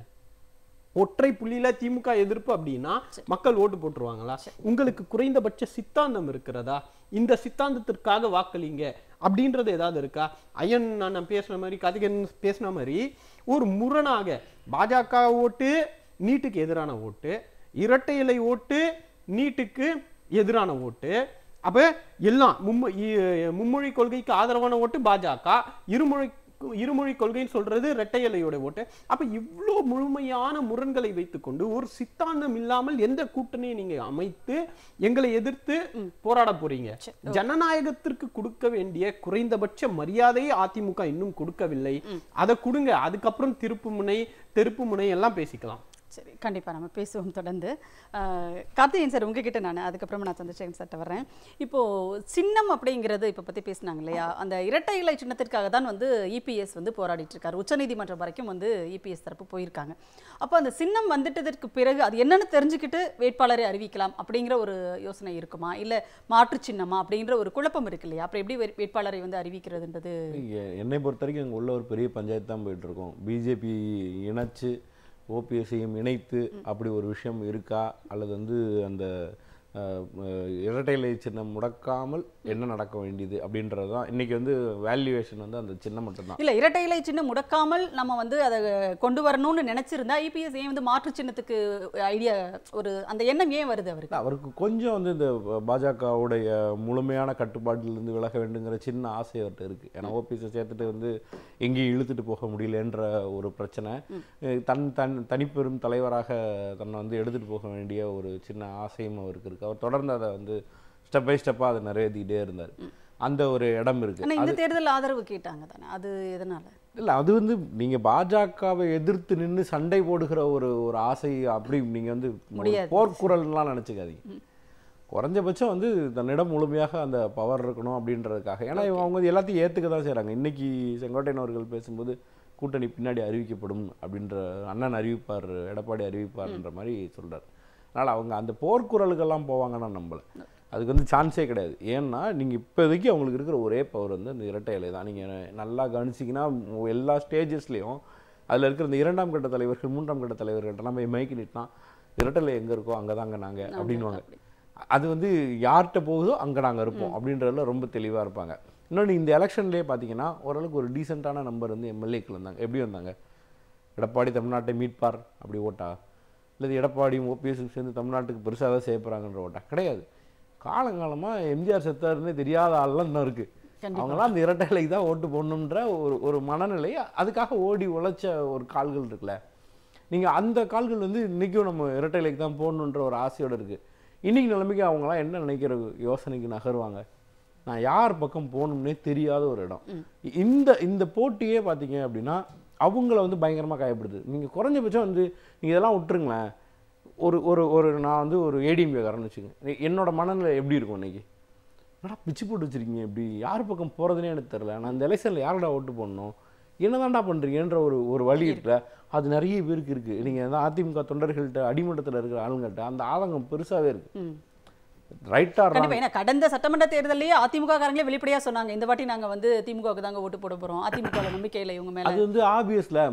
ஒற்றை புள்ளியில திமுக எதிர்ப்பு அப்படின்னா மக்கள் ஓட்டு போட்டுருவாங்களா உங்களுக்கு குறைந்தபட்ச சித்தாந்தம் இருக்கிறதா இந்த சித்தாந்தத்திற்காக வாக்களிங்க அப்படின்றது ஏதாவது இருக்கா ஐயன் நான் பேசின மாதிரி கதிகன் பேசின மாதிரி ஒரு முரணாக பாஜக ஓட்டு நீட்டுக்கு எதிரான ஓட்டு இரட்டை இலை ஓட்டு நீட்டுக்கு எதிரான ஓட்டு அப்ப எல்லாம் மும்மொ இ- மும்மொழி கொள்கைக்கு ஆதரவான ஓட்டு பாஜக இருமொழி இருமொழி கொள்கைன்னு சொல்றது இரட்டை இலையோட ஓட்டு அப்ப இவ்வளோ முழுமையான முரண்களை வைத்துக்கொண்டு ஒரு சித்தாந்தம் இல்லாமல் எந்த கூட்டணியை நீங்க அமைத்து எங்களை எதிர்த்து போராட போறீங்க ஜனநாயகத்திற்கு கொடுக்க வேண்டிய குறைந்தபட்ச மரியாதையை அதிமுக இன்னும் கொடுக்கவில்லை அதை கொடுங்க அதுக்கப்புறம் திருப்பு முனை தெருப்பு முனை எல்லாம் பேசிக்கலாம் சரி கண்டிப்பா நம்ம பேசுவோம் தொடர்ந்து அஹ், கார்த்திகேயன் சார் உங்ககிட்ட நான் அதுக்கப்புறமா நான் சந்திரசேகரன் சார்ட்ட வர்றேன் இப்போ சின்னம் அப்படிங்கிறது இப்போ பத்தி பேசினாங்க இல்லையா அந்த இரட்டை இலை சின்னத்திற்காக தான் வந்து இபிஎஸ் வந்து போராடிட்டு இருக்காரு உச்சநீதிமன்றம் வரைக்கும் வந்து இபிஎஸ் தரப்பு போயிருக்காங்க அப்போ அந்த சின்னம் வந்துட்டதற்கு பிறகு அது என்னன்னு தெரிஞ்சுக்கிட்டு வேட்பாளரை அறிவிக்கலாம் அப்படிங்கிற ஒரு யோசனை இருக்குமா இல்ல மாற்று சின்னமா அப்படிங்கிற ஒரு குழப்பம் இருக்கு இல்லையா அப்புறம் எப்படி வே- வேட்பாளரை வந்து அறிவிக்கிறதுன்றது எ- என்னை பொறுத்த வரைக்கும் இங்கே உள்ள ஒரு பெரிய பஞ்சாயத்து தான் போயிட்டு இருக்கோம் பிஜேபி இணைச்சு ஓபிஎஸ்ஸையும் இணைத்து அப்படி ஒரு விஷயம் இருக்கா அல்லது வந்து அந்த அஹ், அஹ், இரட்டை இலை சின்னம் முடக்காமல் என்ன நடக்க வேண்டியது அப்படின்றது தான் இன்னைக்கு வந்து வேல்யூவேஷன் வந்து அந்த சின்னம் மட்டும்தான் இல்ல இரட்டை இலை சின்னம் முடக்காமல் நம்ம வந்து அதை கொண்டு வரணும்னு நினைச்சிருந்தா இபிஎஸ் ஏன் வந்து மாற்று சின்னத்துக்கு ஐடியா ஒரு அந்த எண்ணம் ஏன் வருது அவருக்கு இல்ல, அவருக்கு கொஞ்சம் வந்து இந்த பாஜகவுடைய முழுமையான கட்டுப்பாட்டிலிருந்து விலக வேண்டுங்கிற சின்ன ஆசை அவர்கிட்ட இருக்கு ஏன்னா ஓபிஎஸ் சேர்த்துட்டு வந்து எங்கேயும் இழுத்துட்டு போக முடியலன்ற ஒரு பிரச்சனை அஹ் தன் தன் தனிப்பெரும் தலைவராக தன்னை வந்து எடுத்துட்டு போக வேண்டிய ஒரு சின்ன ஆசையும் அவருக்கு இருக்கு அவர் தொடர்ந்து அதை வந்து ஸ்டெப் பை ஸ்டெப்பாக அதை நிறைவேற்றிக்கிட்டே இருந்தார் அந்த ஒரு இடம் இருக்கு ஆனா இந்த தேர்தல் ஆதரவு கேட்டாங்க தானே அது எதனால இல்லை அது வந்து நீங்கள் பாஜகவை எதிர்த்து நின்று சண்டை போடுகிற ஒரு ஒரு ஆசை அப்படி நீங்கள் வந்து ஒரு முடியாது. போர்க்குரல்லாம் நினச்சிக்காதீங்க குறைஞ்சபட்சம் வந்து தன்னிடம் முழுமையாக அந்த பவர் இருக்கணும் அப்படின்றதுக்காக ஏன்னா இவங்க அவங்க எல்லாத்தையும் ஏற்றுக்க தான் செய்கிறாங்க இன்னைக்கு செங்கோட்டையன் அவர்கள் பேசும்போது கூட்டணி பின்னாடி அறிவிக்கப்படும் அப்படின்ற அண்ணன் அறிவிப்பார் எடப்பாடி அறிவிப்பார்ன்ற மாதிரி சொல்றாரு அதனால் அவங்க அந்த போர்க்குரலுக்கெல்லாம் போவாங்கன்னா நம்பல அதுக்கு வந்து சான்ஸே கிடையாது ஏன்னா நீங்கள் இப்போதைக்கு அவங்களுக்கு இருக்கிற ஒரே பவர் வந்து அந்த இரட்டை இலை தான் நீங்கள் நல்லா கவனிச்சிங்கன்னா எல்லா ஸ்டேஜஸ்லேயும் அதில் இருக்கிற இந்த இரண்டாம் கட்ட தலைவர்கள் மூன்றாம் கட்ட தலைவர்கள்ட்ட நம்ம மைக்கு நிட்டினா இரட்டை இலை எங்கே இருக்கோ அங்கே தாங்க நாங்கள் அப்படின்வாங்க அது வந்து யார்கிட்ட போகுதோ அங்கே நாங்கள் இருப்போம் அப்படின்றதுல ரொம்ப தெளிவாக இருப்பாங்க இன்னொன்று இந்த எலெக்ஷன்லேயே பார்த்தீங்கன்னா ஓரளவுக்கு ஒரு டீசெண்டான நம்பர் வந்து எம்எல்ஏக்கள் வந்தாங்க எப்படி வந்தாங்க எடப்பாடி தமிழ்நாட்டை மீட்பார் அப்படி ஓட்டா இல்லை எடப்பாடியும் ஓபிஎஸும் சேர்ந்து தமிழ்நாட்டுக்கு பெருசாக தான் செய்ய போகிறாங்கன்ற ஓட்டா கிடையாது காலங்காலமாக எம்ஜிஆர் செத்தாருன்னே தெரியாத ஆள்லாம் இன்னும் இருக்குது கண்டிப்பா. அவங்களாம் அந்த இரட்டை இலைக்கு தான் ஓட்டு போடணுன்ற ஒரு ஒரு மனநிலை அதுக்காக ஓடி உழைச்ச ஒரு கால்கள் இருக்குல்ல நீங்கள் அந்த கால்கள் வந்து இன்றைக்கும் நம்ம இரட்டை இலைக்கு தான் போடணுன்ற ஒரு ஆசையோடு இருக்குது இன்றைக்கி நிலைமைக்கு அவங்களாம் என்ன நினைக்கிற யோசனைக்கு நகருவாங்க நான் யார் பக்கம் போகணும்னே தெரியாத ஒரு இடம் இந்த இந்த போட்டியே பார்த்தீங்க அப்படின்னா அவங்கள வந்து பயங்கரமாக காயப்படுது நீங்கள் குறைஞ்சபட்சம் வந்து நீங்கள் இதெல்லாம் விட்டுருங்களேன் ஒரு ஒரு ஒரு நான் வந்து ஒரு ஏடிஎம்காரன்னு வச்சுக்கோங்க என்னோட மனநிலை எப்படி இருக்கும் இன்னைக்கு என்னடா பிச்சு போட்டு வச்சிருக்கீங்க இப்படி யார் பக்கம் போகிறதுனே எனக்கு தெரில நான் இந்த எலெக்ஷனில் யாரடா ஓட்டு போடணும் என்னதான்டா பண்ணுறீங்கன்ற ஒரு ஒரு வழி இருக்குல்ல அது நிறைய பேருக்கு இருக்குது நீங்கள் வந்து அதிமுக தொண்டர்கள்ட்ட அடிமட்டத்தில் இருக்கிற ஆளுங்கள்ட்ட அந்த ஆதங்கம் பெருசாகவே இருக்குது ம். ரைட்டாக கண்டிப்பா ஏன்னா கடந்த சட்டமன்ற தேர்தலையே அதிமுக காரங்களே வெளிப்படையா சொன்னாங்க இந்த வாட்டி நாங்க வந்து திமுகவுக்கு தாங்க ஓட்டு போட போறோம் அதிமுக நம்பிக்கை இல்லை இவங்க மேல அது வந்து ஆப்வியஸ்ல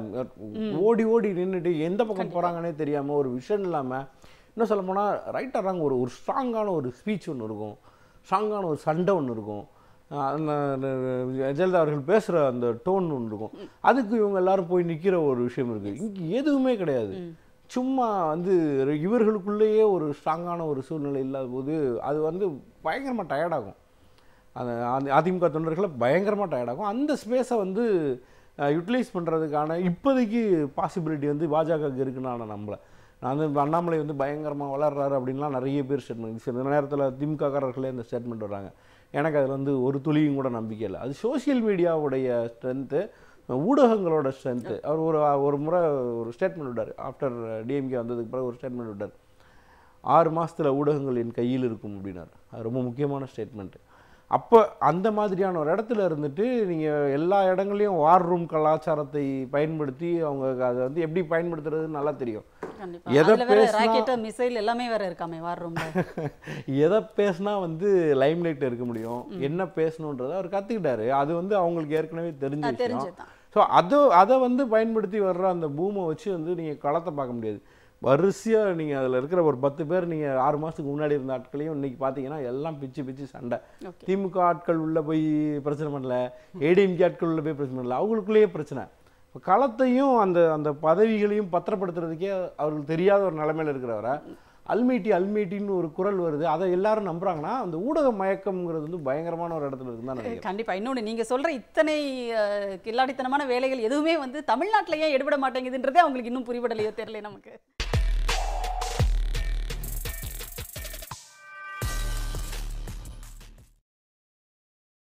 ஓடி ஓடி நின்னுட்டு எந்த பக்கம் போறாங்கன்னே தெரியாம ஒரு விஷன் இல்லாம இன்னும் சொல்ல போனா ரைட்டர் ராங் ஒரு ஒரு ஸ்ட்ராங்கான ஒரு ஸ்பீச் ஒன்று இருக்கும் ஸ்ட்ராங்கான ஒரு சண்டை ஒன்று இருக்கும் அஹ் அந்த அந்த ஜெயலலிதா அவர்கள் பேசுகிற அந்த டோன் ஒன்று இருக்கும் அதுக்கு இவங்க எல்லாரும் போய் நிற்கிற ஒரு விஷயம் இருக்குது இங்கே எதுவுமே கிடையாது சும்மா வந்து இவர்களுக்குள்ளேயே ஒரு ஸ்ட்ராங்கான ஒரு சூழ்நிலை இல்லாத போது அது வந்து பயங்கரமாக டயர்டாகும் அந்த அந்த அதிமுக தொண்டர்களை பயங்கரமாக டயர்டாகும் அந்த ஸ்பேஸை வந்து யூட்டிலைஸ் பண்ணுறதுக்கான இப்போதைக்கு பாசிபிலிட்டி வந்து பாஜகவுக்கு இருக்குன்னு நான் நம்பலை நான் வந்து அண்ணாமலை வந்து பயங்கரமாக வளர்றாரு அப்படின்லாம் நிறைய பேர் ஸ்டேட்மெண்ட் சில நேரத்தில் திமுககாரர்களே இந்த ஸ்டேட்மெண்ட் வர்றாங்க எனக்கு அதில் வந்து ஒரு துளியும் கூட நம்பிக்கை இல்லை அது சோஷியல் மீடியாவுடைய ஸ்ட்ரென்த்து ஊடகங்களோட ஸ்ட்ரென்த்து அவர் ஒரு ஒரு முறை ஒரு ஸ்டேட்மெண்ட் விட்டார் ஆஃப்டர் டிஎம்கே வந்ததுக்கு பிறகு ஒரு ஸ்டேட்மெண்ட் விட்டார் ஆறு மாசத்துல ஊடகங்கள் என் கையில் இருக்கும் அப்படின்னார் அது ரொம்ப முக்கியமான ஸ்டேட்மெண்ட்டு அப்போ அந்த மாதிரியான ஒரு இடத்துல இருந்துட்டு நீங்கள் எல்லா இடங்களையும் வார் ரூம் கலாச்சாரத்தை பயன்படுத்தி அவங்க அதை வந்து எப்படி பயன்படுத்துறதுன்னு நல்லா தெரியும் கண்டிப்பா எதை அதுல வேற பேசுனா- ராக்கெட் மிசைல் எல்லாமே வேற இருக்காமே வார் ரூம்ல எதை பேசினா வந்து லைம்லைட் இருக்க முடியும் என்ன பேசணுன்றதை அவர் கற்றுக்கிட்டாரு அது வந்து அவங்களுக்கு ஏற்கனவே தெரிஞ்ச விஷயம் தெரிஞ்சதுதான் ஸோ அது அதை வந்து பயன்படுத்தி வர்ற அந்த பூமை வச்சு வந்து நீங்கள் களத்தை பார்க்க முடியாது வரிசையாக நீங்கள் அதில் இருக்கிற ஒரு பத்து பேர் நீங்கள் ஆறு மாதத்துக்கு முன்னாடி இருந்த ஆட்களையும் இன்னைக்கு பார்த்தீங்கன்னா எல்லாம் பிச்சு பிச்சு சண்டை ஓகே திமுக ஆட்கள் உள்ள போய் பிரச்சனை பண்ணல ஏடிஎம்கே ஆட்கள் உள்ள போய் பிரச்சனை பண்ணல அவங்களுக்குள்ளேயே பிரச்சனை இப்போ களத்தையும் அந்த அந்த பதவிகளையும் பத்திரப்படுத்துறதுக்கே அவருக்கு தெரியாத ஒரு நிலைமையில இருக்கிறவரை அல்மீட்டி அல்மீட்டின்னு ஒரு குரல் வருது அதை எல்லாரும் நம்புறாங்கன்னா அந்த ஊடக மயக்கம்ங்கிறது வந்து பயங்கரமான ஒரு இடத்துல இருக்குன்னு தான் நினைக்கிறேன் கண்டிப்பா இன்னொன்னு நீங்க சொல்ற இத்தனை அஹ், கில்லாடித்தனமான வேலைகள் எதுவுமே வந்து தமிழ்நாட்டுல ஏன் எடுபட மாட்டேங்குதுன்றதே அவங்களுக்கு இன்னும் புரிபடலையோ தெரியல நமக்கு